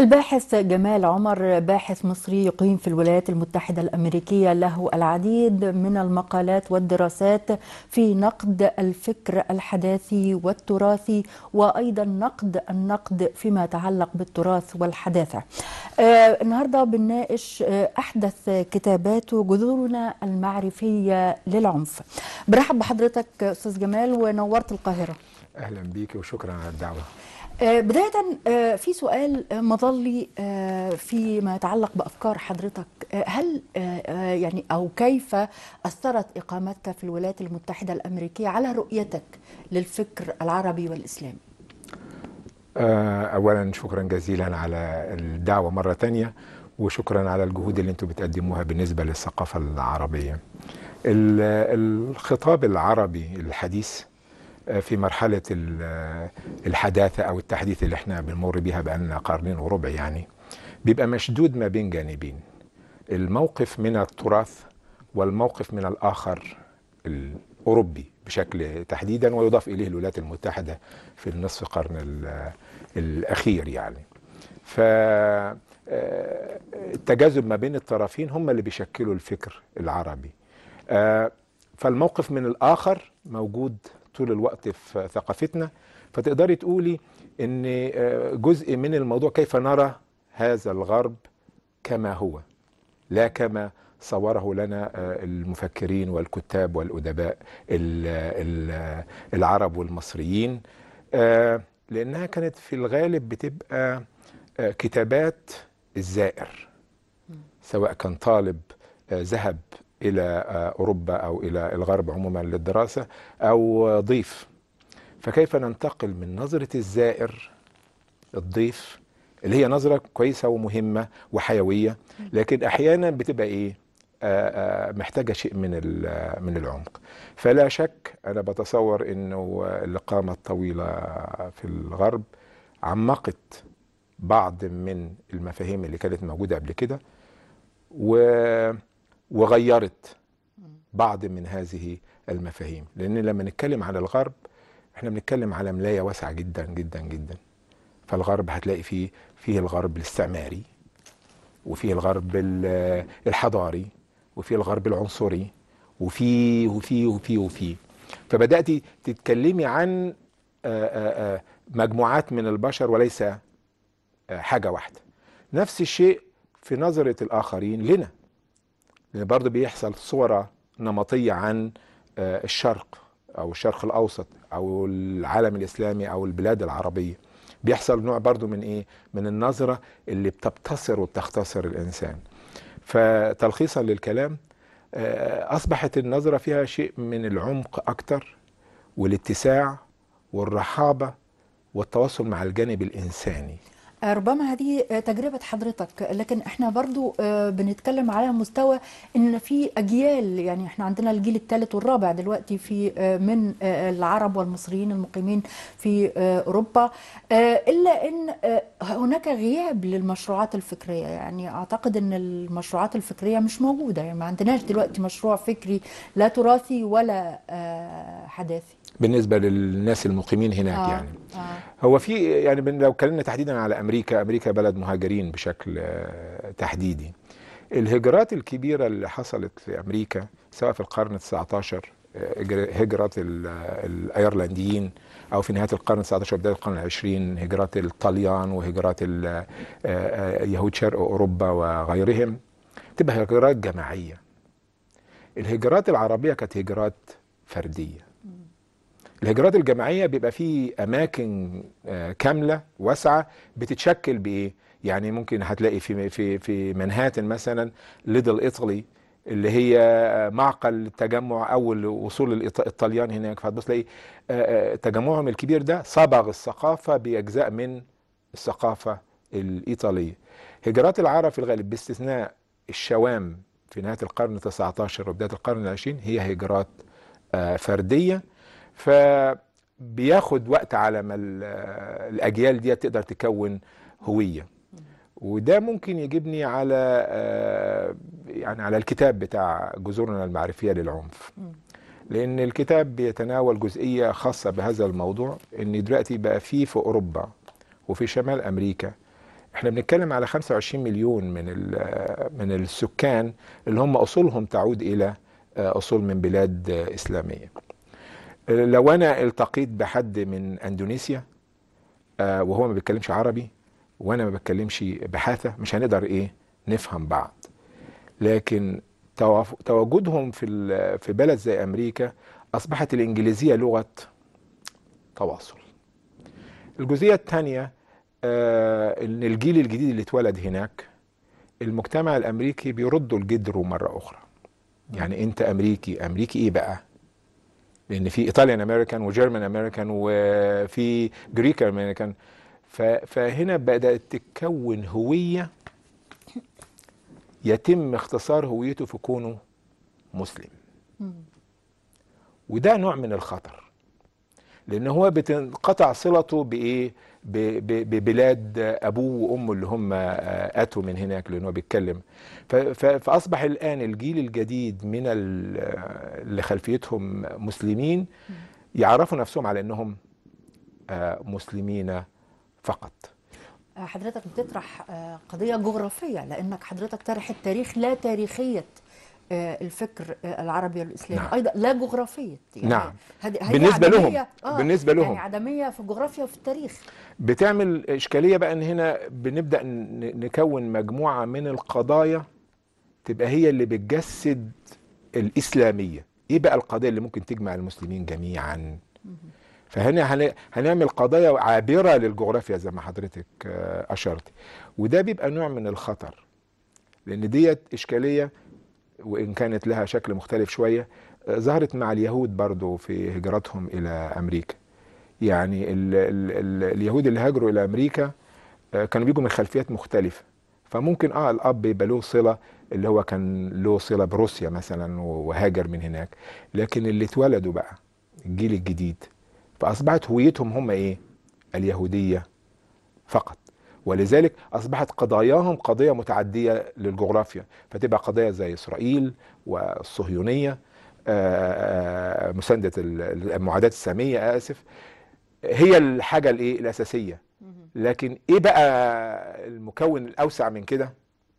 الباحث جمال عمر باحث مصري يقيم في الولايات المتحدة الأمريكية له العديد من المقالات والدراسات في نقد الفكر الحداثي والتراثي وأيضا نقد النقد فيما يتعلق بالتراث والحداثة آه النهاردة بنناقش آه أحدث كتاباته جذورنا المعرفية للعنف برحب بحضرتك أستاذ جمال ونورت القاهرة اهلا بيك وشكرا على الدعوه بداية في سؤال مظلي فيما يتعلق بأفكار حضرتك هل يعني أو كيف أثرت إقامتك في الولايات المتحدة الأمريكية على رؤيتك للفكر العربي والإسلامي؟ أولا شكرا جزيلا على الدعوة مرة تانية وشكرا على الجهود اللي انتم بتقدموها بالنسبة للثقافة العربية الخطاب العربي الحديث في مرحلة الحداثة أو التحديث اللي احنا بنمر بيها بقالنا قرنين وربع يعني بيبقى مشدود ما بين جانبين الموقف من التراث والموقف من الآخر الأوروبي بشكل تحديدا ويضاف إليه الولايات المتحدة في النصف قرن الأخير يعني ف التجاذب ما بين الطرفين هم اللي بيشكلوا الفكر العربي فالموقف من الآخر موجود طول الوقت في ثقافتنا فتقدري تقولي ان جزء من الموضوع كيف نرى هذا الغرب كما هو لا كما صوره لنا المفكرين والكتاب والادباء العرب والمصريين لانها كانت في الغالب بتبقى كتابات الزائر سواء كان طالب ذهب الى اوروبا او الى الغرب عموما للدراسه او ضيف فكيف ننتقل من نظره الزائر الضيف اللي هي نظره كويسه ومهمه وحيويه لكن احيانا بتبقى ايه آآ آآ محتاجه شيء من من العمق فلا شك انا بتصور انه الاقامه الطويله في الغرب عمقت بعض من المفاهيم اللي كانت موجوده قبل كده و وغيرت بعض من هذه المفاهيم لان لما نتكلم على الغرب احنا بنتكلم على ملايه واسعه جدا جدا جدا فالغرب هتلاقي فيه فيه الغرب الاستعماري وفيه الغرب الحضاري وفيه الغرب العنصري وفيه وفيه وفيه وفيه فبدات تتكلمي عن مجموعات من البشر وليس حاجه واحده نفس الشيء في نظره الاخرين لنا لان برضه بيحصل صوره نمطيه عن الشرق او الشرق الاوسط او العالم الاسلامي او البلاد العربيه بيحصل نوع برضه من ايه من النظره اللي بتبتصر وبتختصر الانسان فتلخيصا للكلام اصبحت النظره فيها شيء من العمق اكتر والاتساع والرحابه والتواصل مع الجانب الانساني ربما هذه تجربة حضرتك لكن احنا برضو بنتكلم على مستوى ان في اجيال يعني احنا عندنا الجيل الثالث والرابع دلوقتي في من العرب والمصريين المقيمين في اوروبا الا ان هناك غياب للمشروعات الفكرية يعني اعتقد ان المشروعات الفكرية مش موجودة يعني ما عندناش دلوقتي مشروع فكري لا تراثي ولا حداثي بالنسبه للناس المقيمين هناك آه. يعني آه. هو في يعني لو اتكلمنا تحديدا على امريكا امريكا بلد مهاجرين بشكل تحديدي الهجرات الكبيره اللي حصلت في امريكا سواء في القرن ال19 هجرة الايرلنديين او في نهايه القرن ال19 بدايه القرن العشرين هجرات الطليان وهجرات يهود شرق اوروبا وغيرهم تبقى هجرات جماعيه الهجرات العربيه كانت هجرات فرديه الهجرات الجماعيه بيبقى في اماكن كامله واسعه بتتشكل بايه يعني ممكن هتلاقي في في في منهاتن مثلا ليدل ايطالي اللي هي معقل التجمع اول وصول الطليان هناك فهتبص تلاقي تجمعهم الكبير ده صبغ الثقافه باجزاء من الثقافه الايطاليه هجرات العرب في الغالب باستثناء الشوام في نهايه القرن ال19 وبدايه القرن العشرين هي هجرات فرديه فبياخد وقت على ما الاجيال دي تقدر تكون هويه وده ممكن يجيبني على يعني على الكتاب بتاع جذورنا المعرفيه للعنف لان الكتاب بيتناول جزئيه خاصه بهذا الموضوع ان دلوقتي بقى في في اوروبا وفي شمال امريكا احنا بنتكلم على 25 مليون من ال- من السكان اللي هم اصولهم تعود الى آه، اصول من بلاد آه، اسلاميه لو انا التقيت بحد من اندونيسيا آه، وهو ما بيتكلمش عربي وانا ما بتكلمش بحاثه مش هنقدر ايه نفهم بعض لكن تواف- تواجدهم في ال- في بلد زي امريكا اصبحت الانجليزيه لغه تواصل الجزئيه الثانيه ان الجيل الجديد اللي اتولد هناك المجتمع الامريكي بيردوا لجدره مره اخرى يعني انت امريكي امريكي ايه بقى لان في ايطاليان امريكان وجيرمان امريكان وفي جريك امريكان ف- فهنا بدات تتكون هويه يتم اختصار هويته في كونه مسلم وده نوع من الخطر لان هو بتنقطع صلته بايه ب- ب- ببلاد ابوه وامه اللي هم آه، اتوا من هناك لان هو بيتكلم ف- ف- فاصبح الان الجيل الجديد من ال- آه، اللي خلفيتهم مسلمين يعرفوا نفسهم على انهم آه، مسلمين فقط آه، حضرتك بتطرح آه، قضية جغرافية لأنك حضرتك طرح التاريخ لا تاريخية آه، الفكر آه، العربي والإسلامي نعم. أيضا لا جغرافية يعني نعم. هذه هي بالنسبة لهم. عدمية آه بالنسبة لهم. يعني عدمية في الجغرافيا وفي التاريخ بتعمل اشكاليه بقى ان هنا بنبدا ن- نكون مجموعه من القضايا تبقى هي اللي بتجسد الاسلاميه ايه بقى القضايا اللي ممكن تجمع المسلمين جميعا فهنا هن- هنعمل قضايا عابره للجغرافيا زي ما حضرتك آه، اشرت وده بيبقى نوع من الخطر لان ديت اشكاليه وان كانت لها شكل مختلف شويه آه، ظهرت مع اليهود برضو في هجرتهم الى امريكا يعني ال ال ال اليهود اللي هاجروا الى امريكا آه، كانوا بيجوا من خلفيات مختلفه فممكن اه الاب يبقى له صله اللي هو كان له صله بروسيا مثلا وهاجر من هناك لكن اللي اتولدوا بقى الجيل الجديد فاصبحت هويتهم هم ايه اليهوديه فقط ولذلك اصبحت قضاياهم قضيه متعديه للجغرافيا فتبقى قضايا زي اسرائيل والصهيونيه آه، آه، مسانده ال- المعاداه الساميه اسف هي الحاجه الايه الاساسيه لكن ايه بقى المكون الاوسع من كده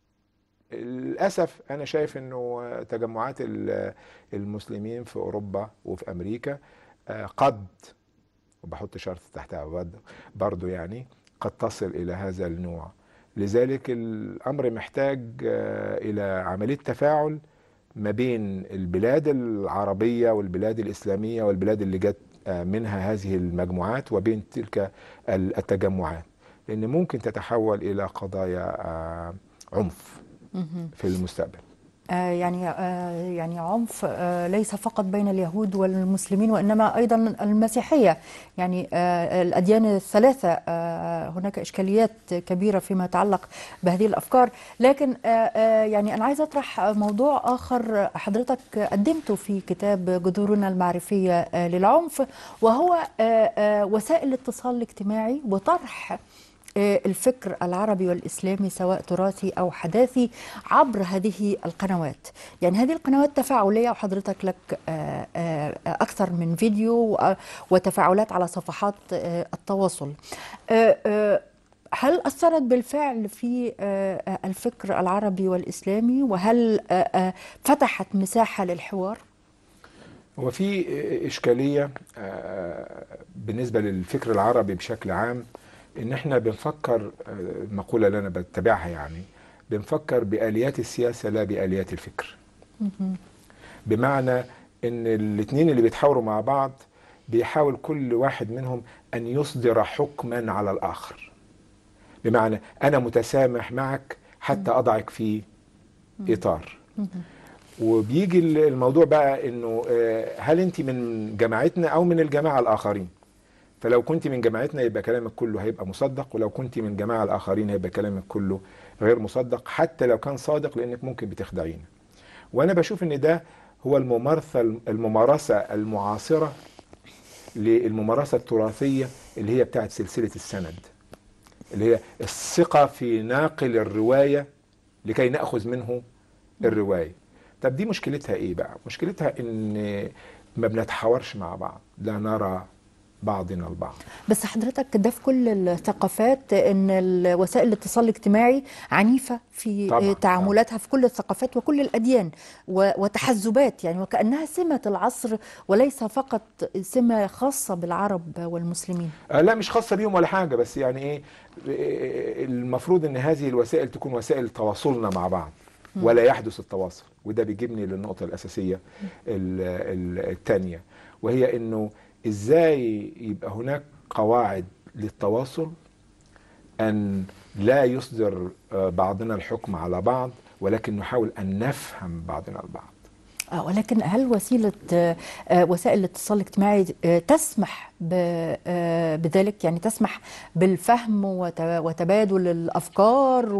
للاسف انا شايف انه تجمعات ال- المسلمين في اوروبا وفي امريكا آه، قد وبحط شرط تحتها برضه- برضه يعني قد تصل الى هذا النوع لذلك الامر محتاج آه، الى عمليه تفاعل ما بين البلاد العربيه والبلاد الاسلاميه والبلاد اللي جت آه، منها هذه المجموعات وبين تلك ال- التجمعات لان ممكن تتحول الى قضايا آه، عنف في المستقبل آه، يعني آه، يعني عنف آه، ليس فقط بين اليهود والمسلمين وانما ايضا المسيحيه يعني آه، الاديان الثلاثه آه، هناك اشكاليات كبيره فيما يتعلق بهذه الافكار لكن آه، آه، يعني انا عايزه اطرح موضوع اخر حضرتك قدمته في كتاب جذورنا المعرفيه آه، للعنف وهو آه، آه، وسائل الاتصال الاجتماعي وطرح آه، الفكر العربي والإسلامي سواء تراثي أو حداثي عبر هذه القنوات يعني هذه القنوات تفاعلية وحضرتك لك آه، آه، أكثر من فيديو وأ- وتفاعلات على صفحات آه، التواصل آه، آه، هل أثرت بالفعل في آه، آه، الفكر العربي والإسلامي وهل آه، آه، فتحت مساحة للحوار؟ هو في إشكالية آه، بالنسبة للفكر العربي بشكل عام إن إحنا بنفكر آه، المقولة اللي أنا بتبعها يعني بنفكر بآليات السياسة لا بآليات الفكر بمعنى إن الاتنين اللي بيتحاوروا مع بعض بيحاول كل واحد منهم أن يصدر حكما على الآخر بمعنى أنا متسامح معك حتى أضعك في إطار وبيجي الموضوع بقى انه آه، هل انت من جماعتنا او من الجماعه الاخرين فلو كنت من جماعتنا يبقى كلامك كله هيبقى مصدق ولو كنت من جماعه الاخرين هيبقى كلامك كله غير مصدق حتى لو كان صادق لانك ممكن بتخدعينا وانا بشوف ان ده هو الممارسه الممارسه المعاصره للممارسه التراثيه اللي هي بتاعت سلسله السند اللي هي الثقه في ناقل الروايه لكي ناخذ منه الروايه طب دي مشكلتها ايه بقى مشكلتها ان ما بنتحاورش مع بعض لا نرى بعضنا البعض بس حضرتك ده في كل الثقافات ان ال- وسائل الاتصال الاجتماعي عنيفه في طبعاً، تعاملاتها في كل الثقافات وكل الاديان و- وتحزبات يعني وكانها سمه العصر وليس فقط سمه خاصه بالعرب والمسلمين آه، لا مش خاصة بيهم ولا حاجة بس يعني ايه آه، المفروض ان هذه الوسائل تكون وسائل تواصلنا مع بعض ولا يحدث التواصل وده بيجيبني للنقطة الأساسية ال- ال- التانية وهي انه ازاي يبقى هناك قواعد للتواصل ان لا يصدر آه، بعضنا الحكم على بعض ولكن نحاول ان نفهم بعضنا البعض آه، ولكن هل وسيلة آه، آه، وسائل الاتصال الاجتماعي آه، تسمح ب- آه، بذلك يعني تسمح بالفهم وت- وتبادل الأفكار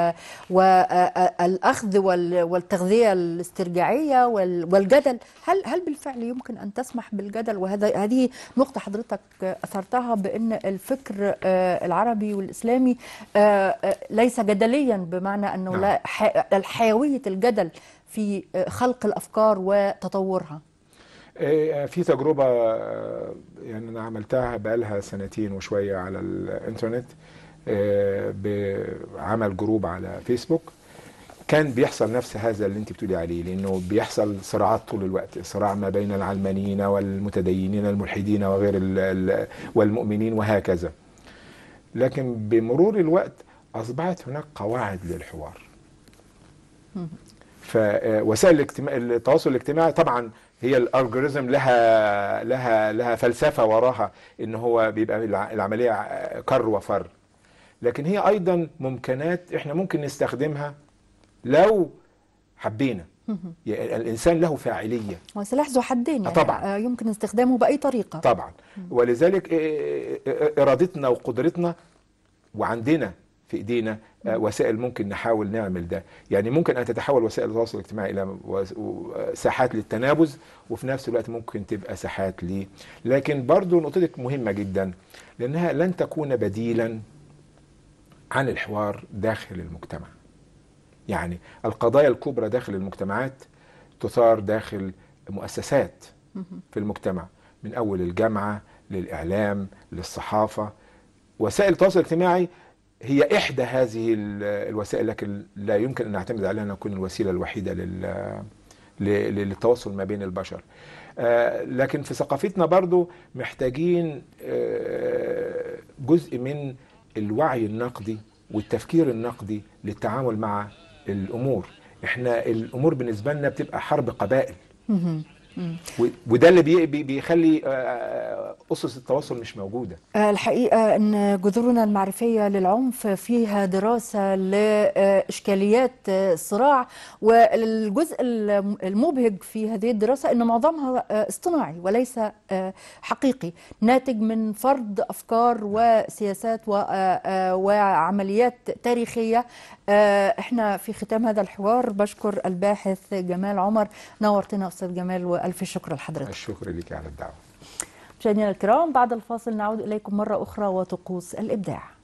والأخذ والتغذية الاسترجاعية وال- والجدل هل هل بالفعل يمكن أن تسمح بالجدل وهذا هذه نقطة حضرتك آه، أثرتها بأن الفكر آه، العربي والإسلامي آه، آه، ليس جدليا بمعنى أنه نعم. لا ح- الحيوية الجدل في خلق الافكار وتطورها آه، في تجربة آه، يعني أنا عملتها بقالها سنتين وشوية على الإنترنت آه، بعمل جروب على فيسبوك كان بيحصل نفس هذا اللي انت بتقولي عليه لانه بيحصل صراعات طول الوقت صراع ما بين العلمانيين والمتدينين الملحدين وغير ال ال والمؤمنين وهكذا لكن بمرور الوقت اصبحت هناك قواعد للحوار فوسائل الاجتماع التواصل الاجتماعي طبعا هي الالجوريزم لها لها لها فلسفه وراها ان هو بيبقى الع- العمليه كر وفر لكن هي ايضا ممكنات احنا ممكن نستخدمها لو حبينا يعني الانسان له فاعليه هو سلاح ذو حدين يعني طبعاً. آه، يمكن استخدامه باي طريقه طبعا ولذلك إيه- إيه- ارادتنا وقدرتنا وعندنا في ايدينا آه، وسائل ممكن نحاول نعمل ده يعني ممكن ان تتحول وسائل التواصل الاجتماعي الى وس- و- ساحات للتنابز وفي نفس الوقت ممكن تبقى ساحات ليه لكن برضو نقطتك مهمة جدا لانها لن تكون بديلا عن الحوار داخل المجتمع يعني القضايا الكبرى داخل المجتمعات تثار داخل مؤسسات في المجتمع من اول الجامعه للاعلام للصحافه وسائل التواصل الاجتماعي هي احدى هذه ال- الوسائل لكن لا يمكن ان نعتمد عليها انها تكون الوسيله الوحيده لل ل- للتواصل ما بين البشر آه، لكن في ثقافتنا برضو محتاجين آه، جزء من الوعي النقدي والتفكير النقدي للتعامل مع الامور احنا الامور بالنسبه لنا بتبقى حرب قبائل مهم. مم. و- وده اللي بي- بي- بيخلي آه، اسس التواصل مش موجوده آه، الحقيقة أن جذورنا المعرفية للعنف فيها دراسة لإشكاليات آه، الصراع والجزء الم- المبهج في هذه الدراسة أن معظمها آه، اصطناعي وليس آه، حقيقي ناتج من فرض أفكار وسياسات و- آه، آه، وعمليات تاريخية آه، احنا في ختام هذا الحوار بشكر الباحث جمال عمر نورتنا أستاذ جمال وألف شكر لحضرتك الشكر لك على الدعوه مشاهدينا الكرام بعد الفاصل نعود إليكم مرة أخرى وطقوس الإبداع